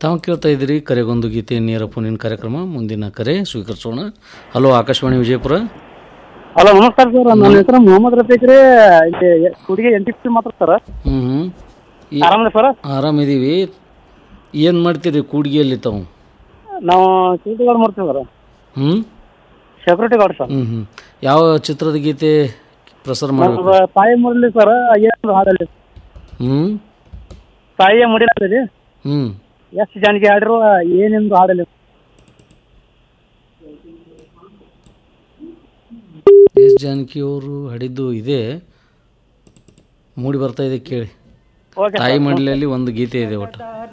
ತಾವು ಕೇಳ್ತಾ ಇದ್ದೀರಿ ಕರೆಗೊಂದು ಗೀತೆ ನೇರ ಫೋನಿನ ಕಾರ್ಯಕ್ರಮ ಮುಂದಿನ ಕರೆ ಸ್ವೀಕರಿಸೋಣ ಹಲೋ ಆಕಾಶವಾಣಿ ವಿಜಯಪುರ ಹಲೋ ನಮಸ್ಕಾರ ಸರ್ ನನ್ನ ಹೆಸರು ಮೊಹಮ್ಮದ್ ರಫೀಕ್ ರೀ ಇಲ್ಲಿ ಹುಡುಗಿ ಎನ್ ಟಿ ಪಿ ಮಾತಾಡ್ತಾರ ಹ್ಞೂ ಹ್ಞೂ ಆರಾಮದ ಸರ್ ಆರಾಮಿದ್ದೀವಿ ಏನು ಮಾಡ್ತೀರಿ ಕೂಡ್ಗಿಯಲ್ಲಿ ತಾವು ನಾವು ಸೆಕ್ಯೂರಿಟಿ ಗಾರ್ಡ್ ಮಾಡ್ತೀವಿ ಸರ್ ಹ್ಞೂ ಸೆಕ್ಯೂರಿಟಿ ಗಾರ್ಡ್ ಸರ್ ಹ್ಞೂ ಹ್ಞೂ ಯಾವ ಚಿತ್ರದ ಗೀತೆ ಪ್ರಸಾರ ಮಾಡಬೇಕು ನಮ್ದು ತಾಯಿ ಮುರಳಿ ಸರ್ ಏನು ಹಾಡಲ್ಲಿ ಹ್ಞೂ ತಾಯಿಯ ಮುಡಿಲ್ಲ ರೀ ಹ್ಞೂ ಎಷ್ಟು ಜನಕ್ಕೆ ಹಾಡಿರುವ ಏನೆಂದು ಹಾಡಲಿ ಎಸ್ ಜಾನಕಿ ಅವರು ಹಾಡಿದ್ದು ಇದೆ ಮೂಡಿ ಬರ್ತಾ ಇದೆ ಕೇಳಿ ಓಕೆ ತಾಯಿ ಮಡಿಲಲ್ಲಿ ಒಂದು ಗೀತೆ ಇದೆ ಒಟ್ಟು